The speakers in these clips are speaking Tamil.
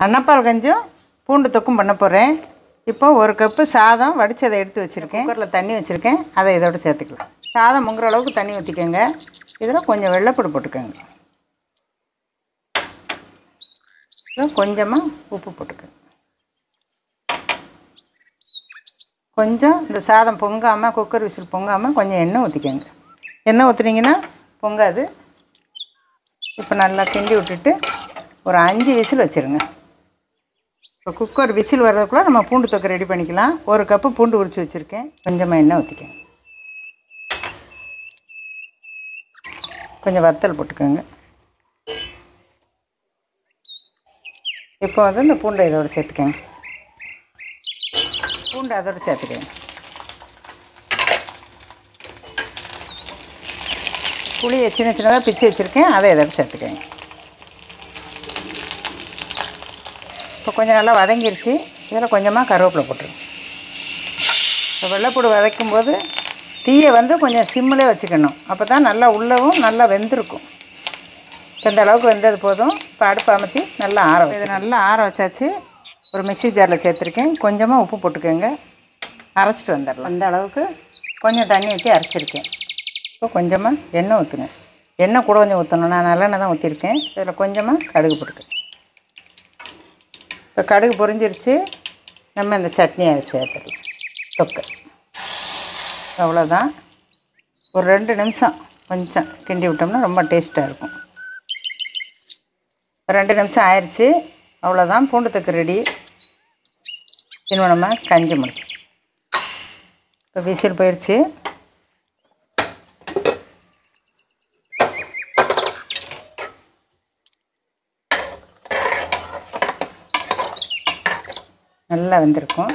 அன்னப்பால் கஞ்சும் பூண்டு தொக்கும் பண்ண போகிறேன் இப்போ ஒரு கப்பு சாதம் வடிச்சதை எடுத்து வச்சுருக்கேன் குக்கரில் தண்ணி வச்சுருக்கேன் அதை இதோட சேர்த்துக்கலாம் சாதம் முங்குற அளவுக்கு தண்ணி ஊற்றிக்கோங்க இதில் கொஞ்சம் வெள்ளைப்பொடி போட்டுக்கோங்க இதில் கொஞ்சமாக உப்பு போட்டுக்கோங்க கொஞ்சம் இந்த சாதம் பொங்காமல் குக்கர் விசில் பொங்காமல் கொஞ்சம் எண்ணெய் ஊற்றிக்கோங்க எண்ணெய் ஊற்றுனீங்கன்னா பொங்காது இப்போ நல்லா கிண்டி விட்டுட்டு ஒரு அஞ்சு விசில் வச்சுருங்க இப்போ குக்கர் விசில் வர்றதுக்குள்ளே நம்ம பூண்டு தொக்கை ரெடி பண்ணிக்கலாம் ஒரு கப்பு பூண்டு உரித்து வச்சுருக்கேன் கொஞ்சமாக எண்ணெய் ஊற்றிக்கோங்க கொஞ்சம் வத்தல் போட்டுக்கோங்க இப்போ வந்து இந்த பூண்டை இதோட சேர்த்துக்கோங்க பூண்டு அதோட சேர்த்துக்கோங்க புளியை சின்ன சின்னதாக பிச்சு வச்சுருக்கேன் அதை இதோட சேர்த்துக்கோங்க இப்போ கொஞ்சம் நல்லா வதங்கிருச்சு இதில் கொஞ்சமாக கருவேப்பிலை போட்டுருங்க இப்போ வெள்ளைப்பூடு வதக்கும் போது தீயை வந்து கொஞ்சம் சிம்மிலே வச்சுக்கணும் அப்போ தான் நல்லா உள்ளவும் நல்லா வெந்திருக்கும் இப்போ இந்த அளவுக்கு வெந்தது போதும் இப்போ அடுப்பு அமர்த்தி நல்லா ஆற வச்சு இது நல்லா ஆற வச்சாச்சு ஒரு மிக்ஸி ஜாரில் சேர்த்துருக்கேன் கொஞ்சமாக உப்பு போட்டுக்கோங்க அரைச்சிட்டு வந்துடலாம் அந்த அளவுக்கு கொஞ்சம் தண்ணி ஊற்றி அரைச்சிருக்கேன் இப்போ கொஞ்சமாக எண்ணெய் ஊற்றுங்க எண்ணெய் கூட கொஞ்சம் ஊற்றணும் நான் நல்லெண்ணெய் தான் ஊற்றிருக்கேன் இதில் கொஞ்சமாக கடுகு போட்டுக்கேன் இப்போ கடுகு பொரிஞ்சிருச்சு நம்ம இந்த சட்னி அரைச்சி சேர்த்துடலாம் தொக்கை அவ்வளோதான் ஒரு ரெண்டு நிமிஷம் கொஞ்சம் கிண்டி விட்டோம்னா ரொம்ப டேஸ்ட்டாக இருக்கும் ரெண்டு நிமிஷம் ஆயிடுச்சு அவ்வளோதான் பூண்டு தொக்கு ரெடி இன்னும் நம்ம கஞ்சி முடிச்சு இப்போ விசில் போயிடுச்சு நல்லா வெந்திருக்கும்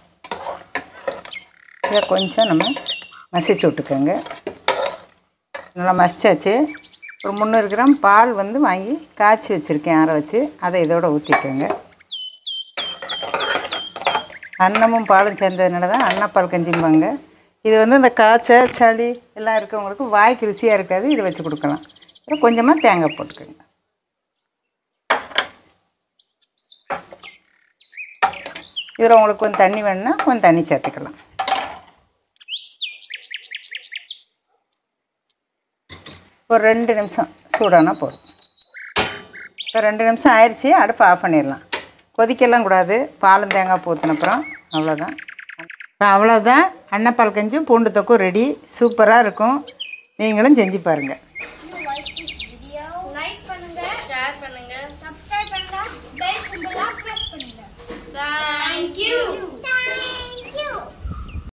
இதை கொஞ்சம் நம்ம மசிச்சு விட்டுக்கோங்க நல்லா மசிச்சாச்சு ஒரு முந்நூறு கிராம் பால் வந்து வாங்கி காய்ச்சி வச்சுருக்கேன் ஆற வச்சு அதை இதோட ஊற்றிக்கோங்க அன்னமும் பாலும் சேர்ந்ததுனால தான் அன்னப்பால் கஞ்சிம்பாங்க இது வந்து இந்த காய்ச்சல் சளி எல்லாம் இருக்கவங்களுக்கு வாய்க்கு ருசியாக இருக்காது இதை வச்சு கொடுக்கலாம் அப்புறம் கொஞ்சமாக தேங்காய் போட்டுக்கோங்க இதில் உங்களுக்கு கொஞ்சம் தண்ணி வேணும்னா கொஞ்சம் தண்ணி சேர்த்துக்கலாம் ஒரு ரெண்டு நிமிஷம் சூடானா போதும் இப்போ ரெண்டு நிமிஷம் ஆயிடுச்சு அடுப்பு ஆஃப் பண்ணிடலாம் கொதிக்கலாம் கூடாது பாலும் தேங்காய் பூத்தினப்புறம் அவ்வளோதான் இப்போ அவ்வளோதான் அன்னப்பால் கஞ்சும் பூண்டு தொக்கும் ரெடி சூப்பராக இருக்கும் நீங்களும் செஞ்சு பாருங்கள் like this video லைக் பண்ணுங்க ஷேர் பண்ணுங்க சப்ஸ்கிரைப் பண்ணுங்க பெல் சிம்பலை பிரஸ் பண்ணுங்க thank you